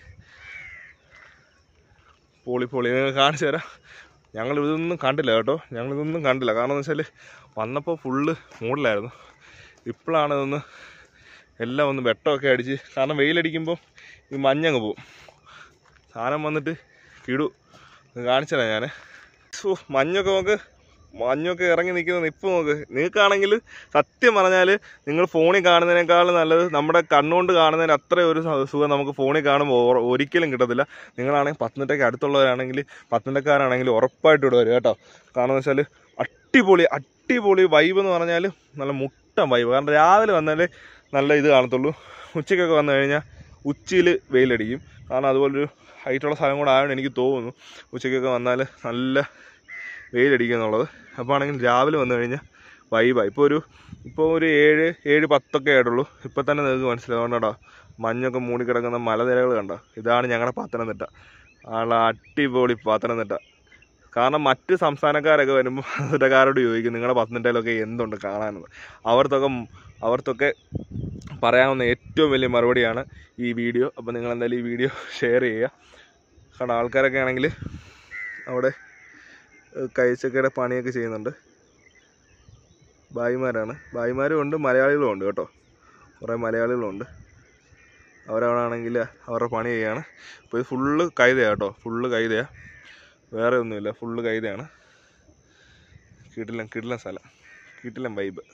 പൊളി പൊളി നിങ്ങൾ കാണിച്ചു തരാം ഞങ്ങൾ ഇതൊന്നും കണ്ടില്ല കേട്ടോ ഞങ്ങൾ ഇതൊന്നും കണ്ടില്ല കാരണം എന്ന് വെച്ചാൽ വന്നപ്പോൾ ഫുള്ള് മൂടിലായിരുന്നു ഇപ്പോഴാണ് ഇതൊന്ന് എല്ലാം ഒന്ന് വെട്ടമൊക്കെ അടിച്ച് കാരണം വെയിലടിക്കുമ്പോൾ ഈ മഞ്ഞങ്ങ് പോവും സാധനം വന്നിട്ട് കിടു കാണിച്ചതാ ഞാൻ സോ മഞ്ഞൊക്കെ നോക്ക് മഞ്ഞൊക്കെ ഇറങ്ങി നിൽക്കുന്നത് ഇപ്പം നോക്ക് നിങ്ങൾക്കാണെങ്കിൽ സത്യം പറഞ്ഞാൽ നിങ്ങൾ ഫോണിൽ കാണുന്നതിനേക്കാളും നല്ലത് നമ്മുടെ കണ്ണുകൊണ്ട് കാണുന്നതിന് അത്ര ഒരു സ- സുഖം നമുക്ക് ഫോണിൽ കാണുമ്പോൾ ഒ- ഒരിക്കലും കിട്ടത്തില്ല നിങ്ങളാണെങ്കിൽ പത്തനംതിട്ടയ്ക്ക് അടുത്തുള്ളവരാണെങ്കിൽ പത്തനംതിട്ടക്കാരാണെങ്കിൽ ഉറപ്പായിട്ട് ഇവിടെ വരും കേട്ടോ കാരണം എന്ന് വെച്ചാൽ അടിപൊളി അടിപൊളി വൈബ് എന്ന് പറഞ്ഞാൽ നല്ല മുട്ടൻ വൈബ് കാരണം രാവിലെ വന്നാൽ നല്ല ഇത് കാണത്തുള്ളൂ ഉച്ചയ്ക്കൊക്കെ വന്നു കഴിഞ്ഞാൽ ഉച്ചയിൽ വെയിലടിക്കും കാരണം അതുപോലൊരു ഹൈറ്റുള്ള സ്ഥലം കൂടെ ആയതുകൊണ്ട് എനിക്ക് തോന്നുന്നു ഉച്ചയ്ക്കൊക്കെ വന്നാൽ നല്ല വെയിലടിക്കും എന്നുള്ളത് അപ്പോൾ ആണെങ്കിൽ രാവിലെ വന്നു കഴിഞ്ഞാൽ വൈബാണ് ഇപ്പോൾ ഒരു ഇപ്പോൾ ഒരു ഏഴ് ഏഴ് പത്തൊക്കെ ആയിട്ടുള്ളൂ ഇപ്പോൾ തന്നെ നിങ്ങൾക്ക് മനസ്സിലാവും കേട്ടോ മഞ്ഞൊക്കെ മൂടിക്കിടക്കുന്ന മലനിരകൾ കണ്ടോ ഇതാണ് ഞങ്ങളുടെ പത്തനംതിട്ട ആളെ അടിപൊളി പത്തനംതിട്ട കാരണം മറ്റ് സംസ്ഥാനക്കാരൊക്കെ വരുമ്പോൾ പത്തനംതിട്ടക്കാരോട് ചോദിക്കും നിങ്ങളുടെ പത്തനംതിട്ടയിലൊക്കെ എന്തുണ്ട് കാണാനെന്ന് അവർക്കൊക്കെ അവർക്കൊക്കെ പറയാവുന്ന ഏറ്റവും വലിയ മറുപടിയാണ് ഈ വീഡിയോ അപ്പോൾ നിങ്ങൾ എന്തായാലും ഈ വീഡിയോ ഷെയർ ചെയ്യുക കാരണം ആൾക്കാരൊക്കെ ആണെങ്കിൽ അവിടെ ഏഹ്, കഴിച്ചക്കയുടെ പണിയൊക്കെ ചെയ്യുന്നുണ്ട് ഭായിമാരാണ് ഭായിമാരും ഉണ്ട് മലയാളികളും ഉണ്ട് കേട്ടോ കുറേ മലയാളികളും ഉണ്ട് അവരവിടെ ആണെങ്കിൽ അവരുടെ പണി ചെയ്യാണ് അപ്പോൾ ഇത് ഫുള്ള് കൈതയാണ് കേട്ടോ ഫുള്ള് കൈതയാണ് വേറെ ഒന്നുമില്ല ഫുള്ള് കൈതയാണ് കിടിലം കിടിലം സ്ഥലം കിടിലം വൈബ്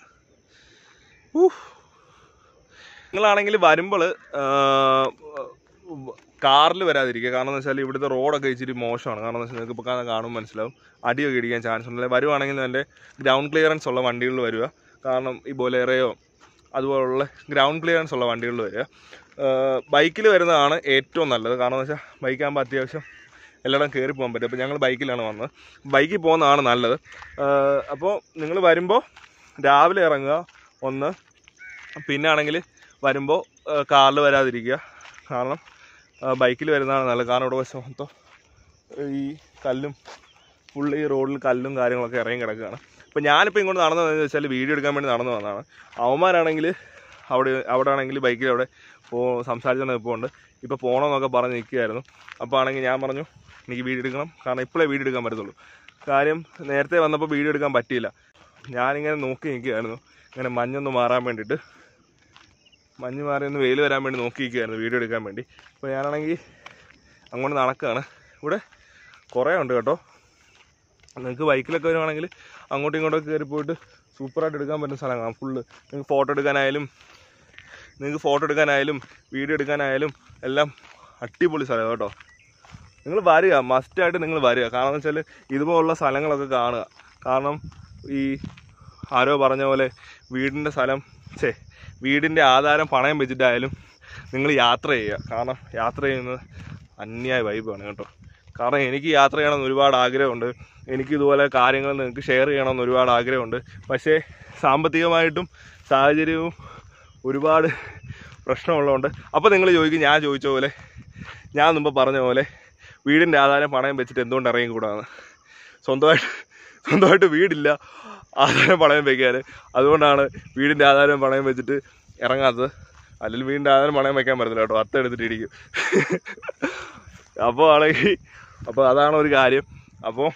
നിങ്ങളാണെങ്കിൽ വരുമ്പോൾ കാറിൽ വരാതിരിക്കുക കാരണം എന്ന് വെച്ചാൽ ഇവിടുത്തെ റോഡൊക്കെ ഇച്ചിരി മോശമാണ് കാരണം എന്ന് വെച്ചാൽ നിങ്ങൾക്ക് ഇപ്പോൾ കാണുമ്പോൾ മനസ്സിലാവും അടിയൊക്കെ ഇടിക്കാൻ ചാൻസ് ഉണ്ട് അല്ലെങ്കിൽ വരുവാണെങ്കിൽ എൻ്റെ ഗ്രൗണ്ട് ക്ലിയറൻസ് ഉള്ള വണ്ടികളിൽ വരിക കാരണം ഈ ബൊലേറയോ അതുപോലുള്ള ഗ്രൗണ്ട് ക്ലിയറൻസ് ഉള്ള വണ്ടികളിൽ വരിക ബൈക്കിൽ വരുന്നതാണ് ഏറ്റവും നല്ലത് കാരണം എന്ന് വെച്ചാൽ ബൈക്കാകുമ്പോൾ അത്യാവശ്യം എല്ലായിടം കയറി പോകാൻ പറ്റും അപ്പോൾ ഞങ്ങൾ ബൈക്കിലാണ് വന്നത് ബൈക്കിൽ പോകുന്നതാണ് നല്ലത് അപ്പോൾ നിങ്ങൾ വരുമ്പോൾ രാവിലെ ഇറങ്ങുക ഒന്ന് പിന്നെ ആണെങ്കിൽ വരുമ്പോൾ കാറിൽ വരാതിരിക്കുക കാരണം ബൈക്കിൽ വരുന്നതാണ് നല്ലത് കാരണം ഇവിടെ വശം മൊത്തം ഈ കല്ലും ഫുള്ള് ഈ റോഡിൽ കല്ലും കാര്യങ്ങളൊക്കെ ഇറങ്ങി കിടക്കുകയാണ് അപ്പോൾ ഞാനിപ്പോൾ ഇങ്ങോട്ട് നടന്നു വന്നതെന്ന് വെച്ചാൽ വീഡിയോ എടുക്കാൻ വേണ്ടി നടന്നു വന്നതാണ് അവന്മാരാണെങ്കിൽ അവിടെ അവിടെ ആണെങ്കിൽ ബൈക്കിൽ അവിടെ പോ സംസാരിച്ചുകൊണ്ട് നിൽപ്പുണ്ട് ഇപ്പോൾ പോകണമെന്നൊക്കെ പറഞ്ഞ് നിൽക്കുകയായിരുന്നു അപ്പോൾ ആണെങ്കിൽ ഞാൻ പറഞ്ഞു എനിക്ക് വീഡിയോ എടുക്കണം കാരണം ഇപ്പോഴേ വീഡിയോ എടുക്കാൻ പറ്റത്തുള്ളൂ കാര്യം നേരത്തെ വന്നപ്പോൾ വീഡിയോ എടുക്കാൻ പറ്റിയില്ല ഞാനിങ്ങനെ നോക്കി നിൽക്കുകയായിരുന്നു ഇങ്ങനെ മഞ്ഞൊന്ന് മാറാൻ വേണ്ടിയിട്ട് മഞ്ഞ് മാറി ഒന്ന് വെയിൽ വരാൻ വേണ്ടി നോക്കി നിൽക്കുകയായിരുന്നു വീഡിയോ എടുക്കാൻ വേണ്ടി അപ്പോൾ ഞാനാണെങ്കിൽ അങ്ങോട്ട് നടക്കുകയാണ് ഇവിടെ കുറേ ഉണ്ട് കേട്ടോ നിങ്ങൾക്ക് ബൈക്കിലൊക്കെ വരുവാണെങ്കിൽ അങ്ങോട്ടും ഇങ്ങോട്ടൊക്കെ കയറി പോയിട്ട് സൂപ്പറായിട്ട് എടുക്കാൻ പറ്റുന്ന സ്ഥലങ്ങളാണ് ഫുള്ള് നിങ്ങൾക്ക് ഫോട്ടോ എടുക്കാനായാലും നിങ്ങൾക്ക് ഫോട്ടോ എടുക്കാനായാലും വീഡിയോ എടുക്കാനായാലും എല്ലാം അടിപൊളി സ്ഥലം കേട്ടോ നിങ്ങൾ വരിക മസ്റ്റായിട്ട് നിങ്ങൾ വരിക കാരണം എന്ന് വെച്ചാൽ ഇതുപോലുള്ള സ്ഥലങ്ങളൊക്കെ കാണുക കാരണം ഈ ആരോ പറഞ്ഞ പോലെ വീടിൻ്റെ സ്ഥലം ഛേ വീടിൻ്റെ ആധാരം പണയം വെച്ചിട്ടായാലും നിങ്ങൾ യാത്ര ചെയ്യുക കാരണം യാത്ര ചെയ്യുന്നത് അന്യായ വൈബാണ് കേട്ടോ കാരണം എനിക്ക് യാത്ര ചെയ്യണമെന്ന് ഒരുപാട് ആഗ്രഹമുണ്ട് എനിക്ക് ഇതുപോലെ കാര്യങ്ങൾ നിങ്ങൾക്ക് ഷെയർ ചെയ്യണമെന്ന് ഒരുപാട് ആഗ്രഹമുണ്ട് പക്ഷേ സാമ്പത്തികമായിട്ടും സാഹചര്യവും ഒരുപാട് പ്രശ്നമുള്ളതുകൊണ്ട് അപ്പോൾ നിങ്ങൾ ചോദിക്കും ഞാൻ ചോദിച്ച പോലെ ഞാൻ മുമ്പ് പറഞ്ഞ പോലെ വീടിൻ്റെ ആധാരം പണയം വെച്ചിട്ട് എന്തുകൊണ്ട് ഇറങ്ങിക്കൂടാന്ന് സ്വന്തമായിട്ട് സ്വന്തമായിട്ട് വീടില്ല ആധാരം പണയം വെക്കാൻ അതുകൊണ്ടാണ് വീടിൻ്റെ ആധാരം പണയം വെച്ചിട്ട് ഇറങ്ങാത്തത് അല്ലെങ്കിൽ വീടിൻ്റെ ആധാരം പണയം വെക്കാൻ പറ്റത്തില്ല കേട്ടോ അത്ത എടുത്തിട്ട് ഇടിക്കും അപ്പോൾ ആണെങ്കിൽ അപ്പോൾ അതാണ് ഒരു കാര്യം അപ്പോൾ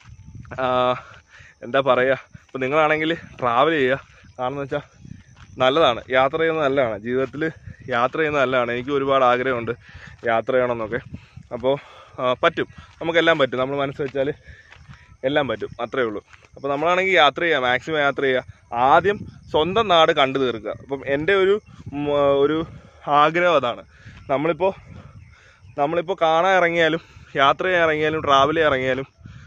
എന്താ പറയുക അപ്പോൾ നിങ്ങളാണെങ്കിൽ ട്രാവൽ ചെയ്യുക കാരണം എന്ന് വെച്ചാൽ നല്ലതാണ് യാത്ര ചെയ്യുന്നത് നല്ലതാണ് ജീവിതത്തിൽ യാത്ര ചെയ്യുന്നത് നല്ലതാണ് എനിക്ക് ഒരുപാട് ആഗ്രഹമുണ്ട് യാത്ര ചെയ്യണമെന്നൊക്കെ അപ്പോൾ പറ്റും നമുക്കെല്ലാം പറ്റും നമ്മൾ മനസ്സ് വെച്ചാൽ എല്ലാം പറ്റും അത്രേ ഉള്ളൂ അപ്പോൾ നമ്മളാണെങ്കിൽ യാത്ര ചെയ്യുക മാക്സിമം യാത്ര ചെയ്യുക ആദ്യം സ്വന്തം നാട് കണ്ടു തീർക്കുക അപ്പം എൻ്റെ ഒരു ഉം, ഒരു ആഗ്രഹം അതാണ് നമ്മളിപ്പോൾ നമ്മളിപ്പോൾ കാണാൻ ഇറങ്ങിയാലും യാത്ര ചെയ്യാൻ ഇറങ്ങിയാലും ട്രാവൽ ചെയ്യാൻ ഇറങ്ങിയാലും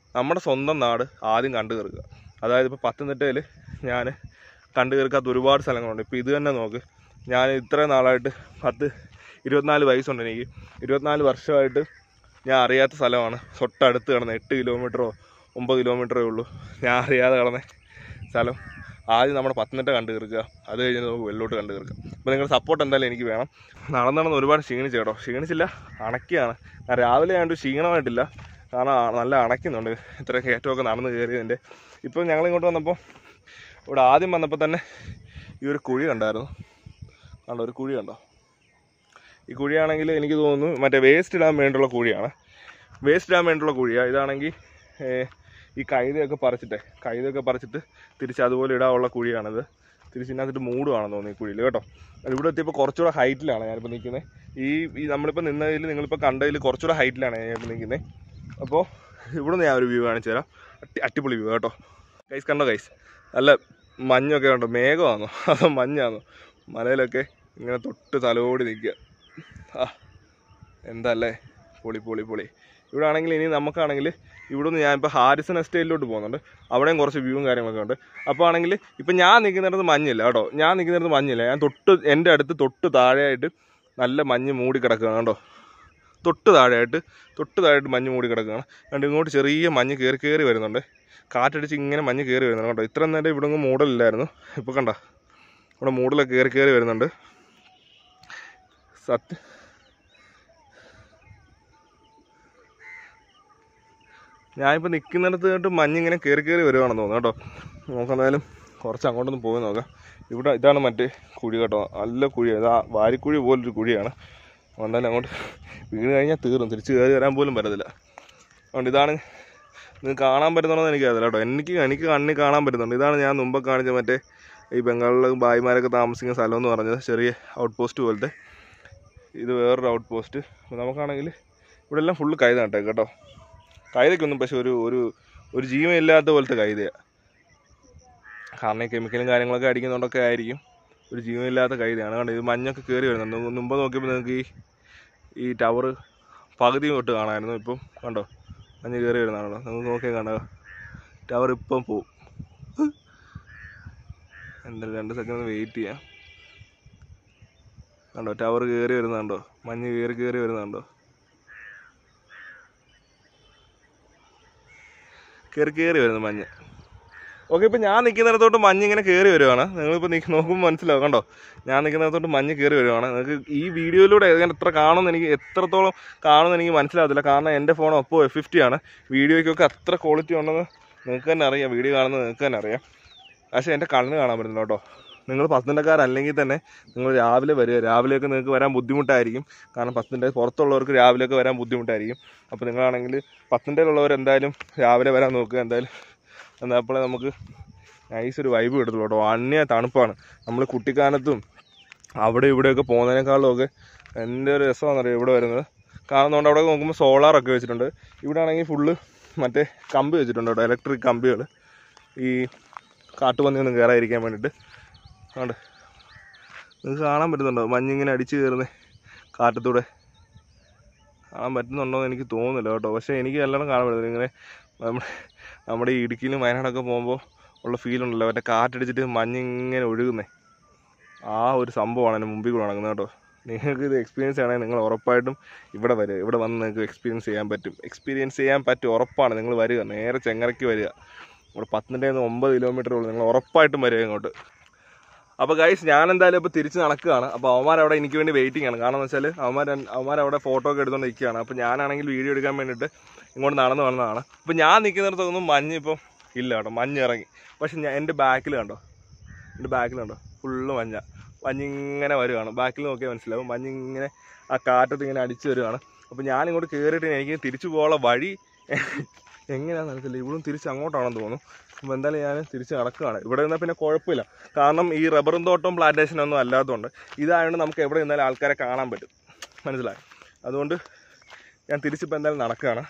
നമ്മുടെ സ്വന്തം നാട് ആദ്യം കണ്ടു കയറുക അതായത് ഇപ്പോൾ പത്തനംതിട്ടയിൽ ഞാൻ കണ്ടു കയറുക്കാത്ത ഒരുപാട് സ്ഥലങ്ങളുണ്ട് ഇപ്പോൾ ഇത് തന്നെ നോക്ക് ഞാൻ ഇത്രയും നാളായിട്ട് പത്ത് ഇരുപത്തിനാല് വയസ്സുണ്ട് എനിക്ക് ഇരുപത്തിനാല് വർഷമായിട്ട് ഞാൻ അറിയാത്ത സ്ഥലമാണ് തൊട്ടടുത്ത് കിടന്ന എട്ട് കിലോമീറ്ററോ ഒമ്പത് കിലോമീറ്ററേ ഉള്ളൂ ഞാൻ അറിയാതെ കിടന്ന സ്ഥലം ആദ്യം നമ്മുടെ പത്തനംതിട്ട കണ്ടു കയറുക അത് കഴിഞ്ഞ് നമുക്ക് വെള്ളോട്ട് കണ്ടു കയറുക അപ്പോൾ നിങ്ങളുടെ സപ്പോർട്ട് എന്തായാലും എനിക്ക് വേണം നടന്ന് നടന്ന് ഒരുപാട് ക്ഷീണിച്ചു കേട്ടോ ക്ഷീണിച്ചില്ല അണക്കിയാണ് ഞാൻ രാവിലെ ആയതുകൊണ്ട് ക്ഷീണമായിട്ടില്ല കാരണം ആ- നല്ല അണയ്ക്കുന്നുണ്ട് ഇത്ര കയറ്റമൊക്കെ നടന്ന് കയറിയതിൻ്റെ ഇപ്പോൾ ഞങ്ങൾ ഇങ്ങോട്ട് വന്നപ്പോൾ ഇവിടെ ആദ്യം വന്നപ്പോൾ തന്നെ ഈ ഒരു കുഴി കണ്ടായിരുന്നു കണ്ടോ ഒരു കുഴി കണ്ടോ ഈ കുഴിയാണെങ്കിൽ എനിക്ക് തോന്നുന്നു മറ്റേ വേസ്റ്റ് ഇടാൻ വേണ്ടിയുള്ള കുഴിയാണ് വേസ്റ്റ് ഇടാൻ വേണ്ടിയുള്ള കുഴിയാണ് ഇതാണെങ്കിൽ ഏഹ്, ഈ കൈതയൊക്കെ പറിച്ചിട്ടേ കൈതയൊക്കെ പറിച്ചിട്ട് തിരിച്ച് അതുപോലെ ഇടാനുള്ള കുഴിയാണിത് തിരിച്ച് ഇതിനകത്തിട്ട് മൂടുവാണെന്ന് തോന്നുന്നു ഈ കുഴിയിൽ കേട്ടോ അത് ഇവിടെ എത്തിയപ്പോൾ കുറച്ചുകൂടെ ഹൈറ്റിലാണ് ഞാനിപ്പോൾ നിൽക്കുന്നത് ഈ ഈ നമ്മളിപ്പോൾ നിന്നതിൽ നിങ്ങളിപ്പോൾ കണ്ടതിൽ കുറച്ചുകൂടെ ഹൈറ്റിലാണ് ഞാനിപ്പോൾ നിൽക്കുന്നത് അപ്പോൾ ഇവിടെ നിന്ന് ഞാൻ ഒരു വ്യൂ കാണിച്ചു തരാം അട്ടി അടിപൊളി വ്യൂ കേട്ടോ ഗൈസ് കണ്ടോ ഗൈസ് നല്ല മഞ്ഞൊക്കെ കണ്ടോ മേഘമാണോ അതോ മഞ്ഞാണോ മലയിലൊക്കെ ഇങ്ങനെ തൊട്ട് തലോടി നിൽക്കുക ആ എന്തല്ലേ പൊളി പൊളി പൊളി ഇവിടെ ആണെങ്കിൽ ഇനി നമുക്കാണെങ്കിൽ ഇവിടെ നിന്ന് ഞാനിപ്പോൾ ഹാരിസൺ എസ്റ്റേറ്റിലോട്ട് പോകുന്നുണ്ട് അവിടെയും കുറച്ച് വ്യൂവും കാര്യങ്ങളൊക്കെ ഉണ്ട് അപ്പോൾ ആണെങ്കിൽ ഇപ്പം ഞാൻ നിൽക്കുന്നിടത്ത് മഞ്ഞില്ല കേട്ടോ ഞാൻ നിൽക്കുന്നിടത്ത് മഞ്ഞില്ല ഞാൻ തൊട്ട് എൻ്റെ അടുത്ത് തൊട്ട് താഴെയായിട്ട് നല്ല മഞ്ഞ് മൂടി കിടക്കുകയാണ് കേട്ടോ തൊട്ട് താഴെയായിട്ട് തൊട്ട് താഴെയായിട്ട് മഞ്ഞ് മൂടി കിടക്കുകയാണ് അതുകൊണ്ട് ഇങ്ങോട്ട് ചെറിയ മഞ്ഞ് കയറി കയറി വരുന്നുണ്ട് കാറ്റടിച്ച് ഇങ്ങനെ മഞ്ഞ് കയറി വരുന്നുണ്ട് കേട്ടോ ഇത്ര നേരം ഇവിടെ ഒന്നും മൂടലില്ലായിരുന്നു ഇപ്പോൾ കണ്ട ഇവിടെ മൂടലൊക്കെ കയറി കയറി വരുന്നുണ്ട് സത്യ ഞാനിപ്പോൾ നിൽക്കുന്നിടത്ത് കേട്ട് മഞ്ഞിങ്ങനെ കയറി കയറി വരുവാണെന്ന് തോന്നുന്നു കേട്ടോ നോക്കെന്തായാലും കുറച്ച് അങ്ങോട്ടൊന്ന് പോയി നോക്കാം ഇവിടെ ഇതാണ് മറ്റേ കുഴി കേട്ടോ നല്ല കുഴിയാണ് ഇതാ വാരിക്കുഴി പോലൊരു കുഴിയാണ് എന്തായാലും അങ്ങോട്ട് വീണ് കഴിഞ്ഞാൽ തീർന്നു തിരിച്ച് കയറി വരാൻ പോലും പറ്റത്തില്ല അതുകൊണ്ട് ഇതാണ് നിങ്ങൾക്ക് കാണാൻ പറ്റുന്നുണ്ടോ എനിക്ക് അറിയില്ല കേട്ടോ എനിക്ക് എനിക്ക് കണ്ണിൽ കാണാൻ പറ്റുന്നുണ്ട് ഇതാണ് ഞാൻ മുമ്പ് കാണിച്ച മറ്റേ ഈ ബംഗാളിലെ ഭായിമാരൊക്കെ താമസിക്കുന്ന സ്ഥലം എന്ന് പറഞ്ഞത് ചെറിയ ഔട്ട് പോസ്റ്റ് പോലത്തെ ഇത് വേറൊരു ഔട്ട് പോസ്റ്റ് അപ്പോൾ നമുക്കാണെങ്കിൽ ഇവിടെ എല്ലാം ഫുള്ള് കൈത നട്ടേ കേട്ടോ കൈതയ്ക്കൊന്നും പക്ഷെ ഒരു ഒരു ഒരു ജീവൻ ഇല്ലാത്ത പോലത്തെ കൈതയാണ് കാരണം ഈ കെമിക്കലും കാര്യങ്ങളൊക്കെ അടിക്കുന്നതുകൊണ്ടൊക്കെ ആയിരിക്കും ഒരു ജീവനില്ലാത്ത കൈതയാണ് കണ്ടോ ഇത് മഞ്ഞൊക്കെ കയറി വരുന്നുണ്ട് മു- മുമ്പ് നോക്കിയപ്പോൾ നിങ്ങൾക്ക് ഈ ഈ ടവർ പകുതി തൊട്ട് കാണാമായിരുന്നു ഇപ്പം കണ്ടോ മഞ്ഞ് കയറി വരുന്നതാണോ നമുക്ക് നോക്കിയാൽ കണ്ടോ ടവർ ഇപ്പം പോവും എന്തായാലും രണ്ട് സെക്കൻഡ് വെയിറ്റ് ചെയ്യാം കണ്ടോ ടവർ കയറി വരുന്നുണ്ടോ മഞ്ഞ് കയറി കയറി വരുന്നുണ്ടോ കയറി കയറി വരുന്നു മഞ്ഞ് ഓക്കെ ഇപ്പം ഞാൻ നിൽക്കുന്നിടത്തോട്ട് മഞ്ഞ് ഇങ്ങനെ കയറി വരുവാണ് നിങ്ങളിപ്പോൾ നിൽക്ക് നോക്കുമ്പോൾ മനസ്സിലാവും കണ്ടോ ഞാൻ നിൽക്കുന്നിടത്തോട്ട് മഞ്ഞ് കയറി വരുവാണ് നിങ്ങൾക്ക് ഈ വീഡിയോയിലൂടെ ഞാൻ എത്ര കാണുമെന്ന് എനിക്ക് എത്രത്തോളം കാണുമെന്ന് എനിക്ക് മനസ്സിലാകത്തില്ല കാരണം എൻ്റെ ഫോൺ ഒപ്പോ എഫ് ഫിഫ്റ്റി ആണ് വീഡിയോയ്ക്കൊക്കെ അത്ര ക്വാളിറ്റി ഉണ്ടെന്ന് നിങ്ങൾക്ക് തന്നെ അറിയാം വീഡിയോ കാണുന്നത് നിങ്ങൾക്ക് തന്നെ അറിയാം പക്ഷേ എൻ്റെ കണ്ണിന് കാണാൻ പറ്റുന്നു കേട്ടോ നിങ്ങൾ പത്തനംതിട്ടക്കാരല്ലെങ്കിൽ തന്നെ നിങ്ങൾ രാവിലെ വരിക രാവിലെയൊക്കെ നിങ്ങൾക്ക് വരാൻ ബുദ്ധിമുട്ടായിരിക്കും കാരണം പത്തനംതിട്ട പുറത്തുള്ളവർക്ക് രാവിലെയൊക്കെ വരാൻ ബുദ്ധിമുട്ടായിരിക്കും അപ്പോൾ നിങ്ങളാണെങ്കിൽ പത്തനംതിട്ടയിലുള്ളവർ എന്തായാലും രാവിലെ വരാൻ നോക്കുക എന്തായാലും എന്നാൽ അപ്പോഴേ നമുക്ക് നൈസ് ഒരു വൈബ് കിട്ടത്തുള്ളൂ കേട്ടോ അന്യ തണുപ്പാണ് നമ്മൾ കുട്ടിക്കാലത്തും അവിടെ ഇവിടെയൊക്കെ പോകുന്നതിനേക്കാളും ഒക്കെ എൻ്റെ ഒരു രസമാണെന്നറിയാം ഇവിടെ വരുന്നത് കാണുന്നതുകൊണ്ട് അവിടെ നോക്കുമ്പോൾ സോളാറൊക്കെ വെച്ചിട്ടുണ്ട് ഇവിടെ ആണെങ്കിൽ ഫുള്ള് മറ്റേ കമ്പി വെച്ചിട്ടുണ്ട് കേട്ടോ ഇലക്ട്രിക് കമ്പികൾ ഈ കാട്ടുപന്നിയൊന്നും കയറാതിരിക്കാൻ വേണ്ടിയിട്ട് അതുകൊണ്ട് നിങ്ങൾക്ക് കാണാൻ പറ്റുന്നുണ്ടോ മഞ്ഞിങ്ങനെ അടിച്ച് കയറുന്നേ കാറ്റത്തൂടെ കാണാൻ പറ്റുന്നുണ്ടോ എന്ന് എനിക്ക് തോന്നുന്നില്ല കേട്ടോ പക്ഷേ എനിക്ക് നല്ലോണം കാണാൻ പറ്റുന്നില്ല ഇങ്ങനെ നമ്മുടെ നമ്മുടെ ഈ ഇടുക്കിയിലും വയനാടൊക്കെ പോകുമ്പോൾ ഉള്ള ഫീൽ ഉണ്ടല്ലോ മറ്റേ കാറ്റടിച്ചിട്ട് മഞ്ഞിങ്ങനെ ഒഴുകുന്നേ ആ ഒരു സംഭവമാണ് എൻ്റെ മുമ്പിൽ കൂടെ നടക്കുന്നത് കേട്ടോ നിങ്ങൾക്ക് ഇത് എക്സ്പീരിയൻസ് ചെയ്യണമെങ്കിൽ നിങ്ങൾ ഉറപ്പായിട്ടും ഇവിടെ വരിക ഇവിടെ വന്ന് നിങ്ങൾക്ക് എക്സ്പീരിയൻസ് ചെയ്യാൻ പറ്റും എക്സ്പീരിയൻസ് ചെയ്യാൻ പറ്റും ഉറപ്പാണ് നിങ്ങൾ വരിക നേരെ ചെങ്ങറയ്ക്ക് വരിക ഇവിടെ പത്തനംതിട്ടയിൽ നിന്ന് ഒമ്പത് കിലോമീറ്റർ ഉള്ളൂ നിങ്ങൾ ഉറപ്പായിട്ടും വരിക ഇങ്ങോട്ട് അപ്പോൾ ഗൈസ് ഞാൻ എന്തായാലും ഇപ്പോൾ തിരിച്ച് നടക്കുകയാണ് അപ്പോൾ അവന്മാർ അവിടെ എനിക്ക് വേണ്ടി വെയിറ്റിംഗ് ആണ് കാരണം എന്ന് വെച്ചാൽ അവന്മാർ അവന്മാർ അവിടെ ഫോട്ടോ ഒക്കെ എടുത്തുകൊണ്ട് നിൽക്കുകയാണ് അപ്പോൾ ഞാനാണെങ്കിൽ വീഡിയോ എടുക്കാൻ വേണ്ടിയിട്ട് ഇങ്ങോട്ട് നടന്നു വന്നതാണ് അപ്പോൾ ഞാൻ നിൽക്കുന്നിടത്തൊന്നും മഞ്ഞ് ഇപ്പം ഇല്ല കേട്ടോ മഞ്ഞ് ഇറങ്ങി പക്ഷെ ഞാൻ എൻ്റെ ബാക്കിൽ കണ്ടോ എൻ്റെ ബാക്കിൽ കണ്ടോ ഫുള്ള് മഞ്ഞ മഞ്ഞിങ്ങനെ വരുവാണ് ബാക്കിൽ നോക്കിയാൽ മനസ്സിലാവും മഞ്ഞിങ്ങനെ ആ കാറ്റത്ത് ഇങ്ങനെ അടിച്ച് വരുവാണ് അപ്പോൾ ഞാൻ ഇങ്ങോട്ട് കയറിയിട്ട് എനിക്ക് തിരിച്ചു പോകാനുള്ള വഴി എങ്ങനെയാണെന്ന് അറിയത്തില്ല ഇവിടും തിരിച്ച് അങ്ങോട്ടാണെന്ന് തോന്നുന്നു അപ്പോൾ എന്തായാലും ഞാൻ തിരിച്ച് നടക്കുകയാണ് ഇവിടെ നിന്നാൽ പിന്നെ കുഴപ്പമില്ല കാരണം ഈ റബ്ബറും തോട്ടവും പ്ലാന്റേഷനും ഒന്നും അല്ലാത്തതുകൊണ്ട് ഇതായതുകൊണ്ട് നമുക്ക് എവിടെ നിന്നാലും ആൾക്കാരെ കാണാൻ പറ്റും മനസ്സിലായി അതുകൊണ്ട് ഞാൻ തിരിച്ചിപ്പോൾ എന്തായാലും നടക്കുകയാണ്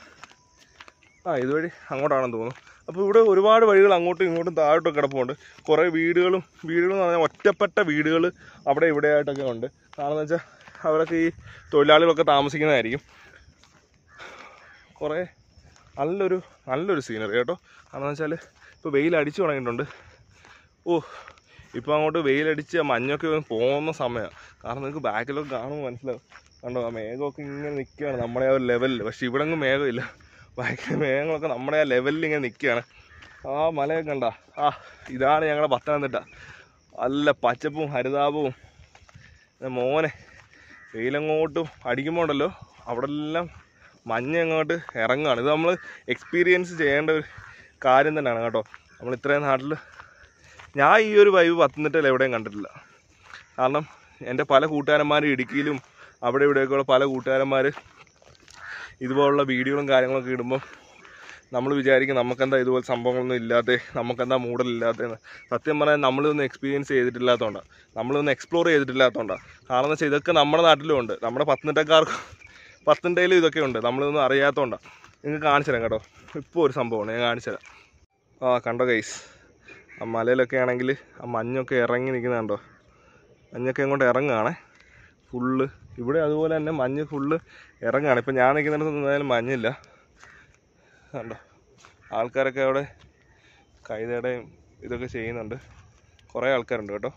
ആ ഇതുവഴി അങ്ങോട്ടാണെന്ന് തോന്നുന്നു അപ്പോൾ ഇവിടെ ഒരുപാട് വഴികൾ അങ്ങോട്ടും ഇങ്ങോട്ടും താഴോട്ടും കിടപ്പുണ്ട് കുറേ വീടുകളും വീടുകൾ എന്ന് പറഞ്ഞാൽ ഒറ്റപ്പെട്ട വീടുകൾ അവിടെ ഇവിടെ ആയിട്ടൊക്കെ ഉണ്ട് കാരണം എന്ന് വെച്ചാൽ അവരൊക്കെ ഈ തൊഴിലാളികളൊക്കെ താമസിക്കുന്നതായിരിക്കും കുറേ നല്ലൊരു നല്ലൊരു സീനറി കേട്ടോ കാരണം വെച്ചാൽ ഇപ്പോൾ വെയിൽ അടിച്ചു തുടങ്ങിയിട്ടുണ്ട് ഓ ഇപ്പോൾ അങ്ങോട്ട് വെയിലടിച്ച് ആ മഞ്ഞൊക്കെ ഒന്ന് പോകുന്ന സമയമാണ് കാരണം നിങ്ങൾക്ക് ബാക്കിലൊക്കെ കാണുമ്പോൾ മനസ്സിലാവും കണ്ടോ ആ മേഘമൊക്കെ ഇങ്ങനെ നിൽക്കുകയാണ് നമ്മുടെ ആ ഒരു ലെവലിൽ പക്ഷെ ഇവിടെ ഒന്നും മേഘമില്ല ബാക്കിലെ മേഘങ്ങളൊക്കെ നമ്മുടെ ആ ലെവലിൽ ഇങ്ങനെ നിൽക്കുകയാണ് ആ മലയൊക്കെ കണ്ട ആ ഇതാണ് ഞങ്ങളുടെ പത്തനംതിട്ട നല്ല പച്ചപ്പും ഹരിതാപവും ഇത് മോനെ വെയിലങ്ങോട്ടും അടിക്കുമ്പോൾ ഉണ്ടല്ലോ അവിടെ എല്ലാം മഞ്ഞ അങ്ങോട്ട് ഇറങ്ങുകയാണ് ഇത് നമ്മൾ എക്സ്പീരിയൻസ് ചെയ്യേണ്ട ഒരു കാര്യം തന്നെയാണ് കേട്ടോ നമ്മൾ ഇത്രയും നാട്ടിൽ ഞാൻ ഈ ഒരു വൈബ് പത്തനംതിട്ടയിൽ എവിടെയും കണ്ടിട്ടില്ല കാരണം എൻ്റെ പല കൂട്ടുകാരന്മാരും ഇടുക്കിയിലും അവിടെ ഇവിടെയൊക്കെയുള്ള പല കൂട്ടുകാരന്മാർ ഇതുപോലുള്ള വീഡിയോകളും കാര്യങ്ങളൊക്കെ ഇടുമ്പം നമ്മൾ വിചാരിക്കും നമുക്കെന്താ ഇതുപോലെ സംഭവങ്ങളൊന്നും ഇല്ലാത്ത നമുക്കെന്താ മൂടലില്ലാത്തതെന്ന് സത്യം പറഞ്ഞാൽ നമ്മളിതൊന്നും എക്സ്പീരിയൻസ് ചെയ്തിട്ടില്ലാത്തതുകൊണ്ടാണ് നമ്മളിതൊന്നും എക്സ്പ്ലോർ ചെയ്തിട്ടില്ലാത്തതുകൊണ്ടാണ് കാരണം എന്ന് വെച്ചാൽ ഇതൊക്കെ നമ്മുടെ നാട്ടിലും ഉണ്ട് നമ്മുടെ പത്തനംതിട്ടക്കാർക്ക് പത്തനംതിട്ടയിലും ഇതൊക്കെ ഉണ്ട് നമ്മളിതൊന്നും അറിയാത്തതുകൊണ്ടാണ് നിങ്ങൾക്ക് കാണിച്ചു തരാം കേട്ടോ ഇപ്പോൾ ഒരു സംഭവമാണ് ഞാൻ കാണിച്ചു തരാം ആ കണ്ടോ ഗൈസ് ആ മലയിലൊക്കെ ആണെങ്കിൽ ആ മഞ്ഞൊക്കെ ഇറങ്ങി നിൽക്കുന്നത് കണ്ടോ മഞ്ഞൊക്കെ അങ്ങോട്ട് ഇറങ്ങുകയാണേ ഫുള്ള് ഇവിടെ അതുപോലെ തന്നെ മഞ്ഞ് ഫുള്ള് ഇറങ്ങുകയാണ് ഇപ്പം ഞാൻ നിൽക്കുന്നിടത്ത് എന്തായാലും മഞ്ഞില്ല കണ്ടോ ആൾക്കാരൊക്കെ അവിടെ കൈതയുടെയും ഇതൊക്കെ ചെയ്യുന്നുണ്ട് കുറേ ആൾക്കാരുണ്ട് കേട്ടോ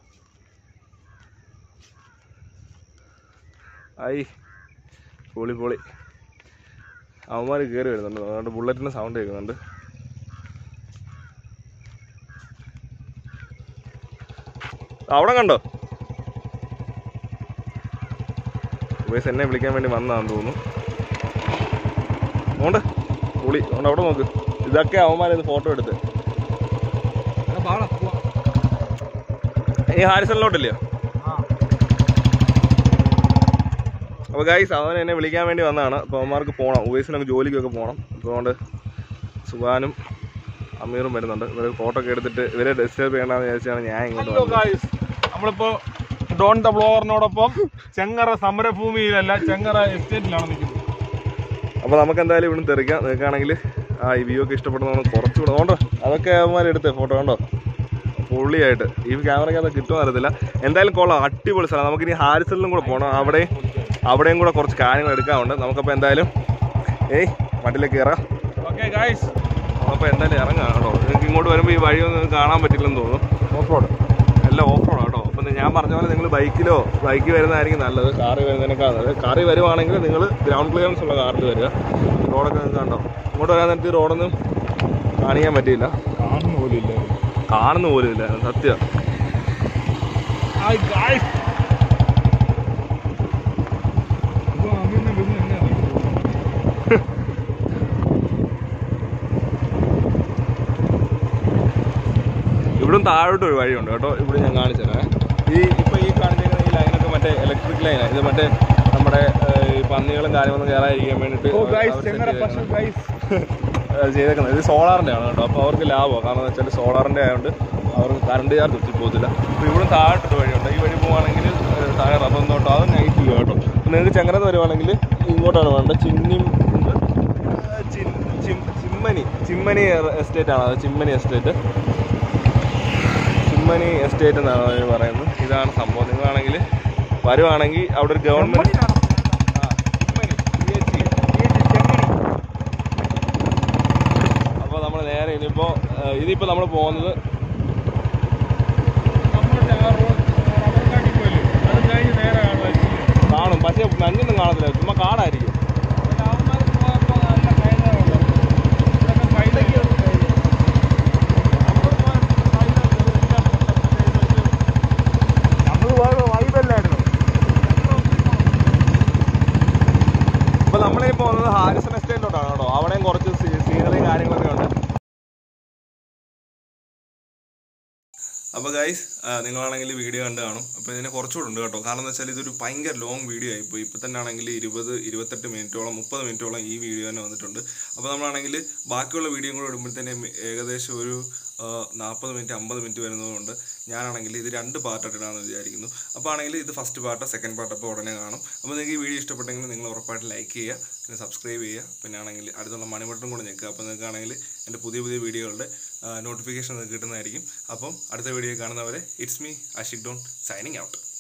ആയി പൊളി പൊളി അവന്മാർ കയറി വരുന്നുണ്ട് അതുകൊണ്ട് ബുള്ളറ്റിൻ്റെ സൗണ്ട് കേൾക്കുന്നുണ്ട് അവിടെ കണ്ടോ ഉപേസ് എന്നെ വിളിക്കാൻ വേണ്ടി വന്നതാന്ന് തോന്നുന്നു അതുകൊണ്ട് പുളി അതുകൊണ്ട് അവിടെ നോക്ക് ഇതൊക്കെ അവന്മാരിത് ഫോട്ടോ എടുത്ത് ഈ ഹാരിസണിലോട്ടില്ലയോ അപ്പോൾ ഗൈസ് അവൻ എന്നെ വിളിക്കാൻ വേണ്ടി വന്നതാണ് അപ്പോൾ അവന്മാർക്ക് പോകണം ഉവൈസിനൊക്കെ ജോലിക്കൊക്കെ പോകണം അപ്പോൾ അതുകൊണ്ട് സുബാനും അമീറും വരുന്നുണ്ട് ഇവർ ഫോട്ടോ ഒക്കെ എടുത്തിട്ട് ഇവരെ ഡിസ്റ്റർബ് ചെയ്യണമെന്ന് വിചാരിച്ചാണ് ഞാൻ ഇങ്ങോട്ട് ഹലോ വന്നത് ഗായ്സ് നമ്മളിപ്പോ ഡോൺ ദ ബ്ലോവറിനോടൊപ്പം ചെങ്ങറ സമരഭൂമിയിലല്ല ചെങ്ങറ എസ്റ്റേറ്റിലാണ് നിൽക്കുന്നത് അപ്പോൾ നമുക്ക് എന്തായാലും ഇവിടുന്ന് തെറിക്കാം നിൽക്കുകയാണെങ്കിൽ ആ ഈ വ്യൂ ഒക്കെ ഇഷ്ടപ്പെടുന്ന കുറച്ചുകൂടെ ഉണ്ടോ അതൊക്കെ അവന്മാർ എടുത്ത് ഫോട്ടോ കണ്ടോ പൊള്ളിയായിട്ട് ഈ ക്യാമറയ്ക്ക് കിട്ടുമോ അറിയത്തില്ല എന്തായാലും കൊള്ളാം അടിപൊളി സ്ഥലം നമുക്കിനി ഹാരിസണിലും കൂടെ പോകണം അവിടെ അവിടെയും കൂടെ കുറച്ച് കാര്യങ്ങൾ എടുക്കാനുണ്ട് നമുക്കപ്പോൾ എന്തായാലും ഏയ് വണ്ടിയിലേക്ക് കയറാം ഓക്കെ ഗായ്സ് അപ്പോൾ എന്തായാലും ഇറങ്ങാം കേട്ടോ നിങ്ങൾക്ക് ഇങ്ങോട്ട് വരുമ്പോൾ ഈ വഴിയൊന്നും കാണാൻ പറ്റില്ലെന്ന് തോന്നുന്നു ഓഫ് റോഡ് എല്ലാം ഓഫ് റോഡ് കേട്ടോ അപ്പം ഞാൻ പറഞ്ഞ പോലെ നിങ്ങൾ ബൈക്കിലോ ബൈക്ക് വരുന്നതായിരിക്കും നല്ലത് കാറിൽ വരുന്നതിനേക്കാൾ നല്ലത് കാറിൽ വരുവാണെങ്കിൽ നിങ്ങൾ ഗ്രൗണ്ട് ക്ലിയറൻസ് ഉള്ള കാറിൽ വരിക റോഡൊക്കെ നിങ്ങൾക്ക് കണ്ടോ ഇങ്ങോട്ട് വരാൻ നേരത്തെ ഈ റോഡൊന്നും കാണിക്കാൻ പറ്റിയില്ല കാണുന്ന പോലും ഇല്ല കാണുന്ന പോലും ഇല്ല സത്യം ഹായ് ഗായ്സ് ഇവിടും താഴോട്ട് ഒരു വഴിയുണ്ട് കേട്ടോ ഇവിടെ ഞാൻ കാണിച്ചു തരാം ഈ ഇപ്പോൾ ഈ കാണിച്ചിരിക്കുന്ന ഈ ലൈനൊക്കെ മറ്റേ ഇലക്ട്രിക് ലൈനാണ് ഇത് മറ്റേ നമ്മുടെ ഏഹ്, ഈ പന്നികളും കാര്യങ്ങളൊന്നും കയറാതിരിക്കാൻ വേണ്ടിയിട്ട് ഓ അവർ ഗായ്സ് set ചെങ്ങറ ചെയ്തേക്കുന്നതാണ്. പശു ഗായ്സ് അത് ചെയ്തേക്കുന്നത് ഇത് സോളാറിൻ്റെ ആണ് കേട്ടോ അപ്പോൾ അവർക്ക് ലാഭമാണ് കാരണം എന്ന് വെച്ചാൽ സോളാറിൻ്റെ ആയതുകൊണ്ട് അവർക്ക് കറണ്ട് ചാർജ് ഒത്തിരി പോകത്തില്ല അപ്പോൾ ഇവിടെ താഴോട്ട് വഴിയുണ്ട് ഈ വഴി പോവുകയാണെങ്കിൽ ഏഹ്, താഴെ റബ്ബർ തോട്ടം അത് നൈറ്റ് വ്യൂ കേട്ടോ അപ്പോൾ നിങ്ങൾക്ക് ചങ്ങരത്ത് വരുവാണെങ്കിൽ ഇങ്ങോട്ടാണ് വേണ്ടത് ചിന്നിം എന്ത്? ഏഹ്, ചിൻ- ചിം- ചിമ്മനി ചിമ്മനി എസ്റ്റേറ്റ് ആണ് അത് ചിമ്മനി എസ്റ്റേറ്റ് ചിമ്മനി എസ്റ്റേറ്റ് എന്നാണ് അവർ പറയുന്നത് ഇതാണ് സംഭവം നിങ്ങളാണെങ്കിൽ വരുവാണെങ്കിൽ അവിടെ ഒരു ഗവൺമെൻറ് അപ്പോൾ നമ്മൾ നേരെ ഇനിയിപ്പോൾ ഇതിപ്പോൾ നമ്മൾ പോകുന്നത് കാണും പക്ഷേ മഞ്ഞൊന്നും കാണത്തില്ല ചുമ്മാ കാടായിരിക്കും അപ്പോൾ നമ്മളീ പോകുന്നത് ഹാരിസൺ എസ്റ്റേറ്റിലോട്ടാണ് കേട്ടോ അവിടെയും കുറച്ച് സീനറി കാര്യങ്ങളൊക്കെ ഉണ്ട് അപ്പോൾ ഗൈസ് നിങ്ങളാണെങ്കിൽ വീഡിയോ കണ്ട് കാണും അപ്പോൾ ഇതിനെ കുറച്ചുകൂടെ ഉണ്ട് കേട്ടോ കാരണം എന്ന് വെച്ചാൽ ഇതൊരു ഭയങ്കര ലോങ് വീഡിയോ ആയിപ്പോയി ഇപ്പോൾ തന്നെ ആണെങ്കിൽ ഇരുപത് ഇരുപത്തെട്ട് മിനിറ്റോളം മുപ്പത് മിനിറ്റോളം ഈ വീഡിയോ തന്നെ വന്നിട്ടുണ്ട് അപ്പോൾ നമ്മളാണെങ്കിൽ ബാക്കിയുള്ള വീഡിയോ കൂടെ ഇടുമ്പോഴത്തേനും ഏകദേശം ഒരു നാൽപ്പത് മിനിറ്റ് അമ്പത് മിനിറ്റ് വരുന്നതുകൊണ്ട് ഞാനാണെങ്കിൽ ഇത് രണ്ട് പാർട്ടായിട്ട് ഇടാമെന്ന് വിചാരിക്കുന്നു അപ്പോൾ ആണെങ്കിൽ ഇത് ഫസ്റ്റ് പാർട്ട് സെക്കൻഡ് പാർട്ട് അപ്പോൾ ഉടനെ കാണും അപ്പോൾ നിങ്ങൾക്ക് ഈ വീഡിയോ ഇഷ്ടപ്പെട്ടെങ്കിൽ നിങ്ങൾ ഉറപ്പായിട്ട് ലൈക്ക് ചെയ്യുക പിന്നെ സബ്സ്ക്രൈബ് ചെയ്യുക പിന്നെ ആണെങ്കിൽ അടുത്തുള്ള മണി ബട്ടൺ കൂടെ ഞെക്കുക അപ്പോൾ നിങ്ങൾക്കാണെങ്കിൽ എൻ്റെ പുതിയ പുതിയ വീഡിയോകളുടെ നോട്ടിഫിക്കേഷൻ നിങ്ങൾക്ക് കിട്ടുന്നതായിരിക്കും അപ്പം അടുത്ത വീഡിയോ കാണുന്നവരെ it's me Ashik Don signing out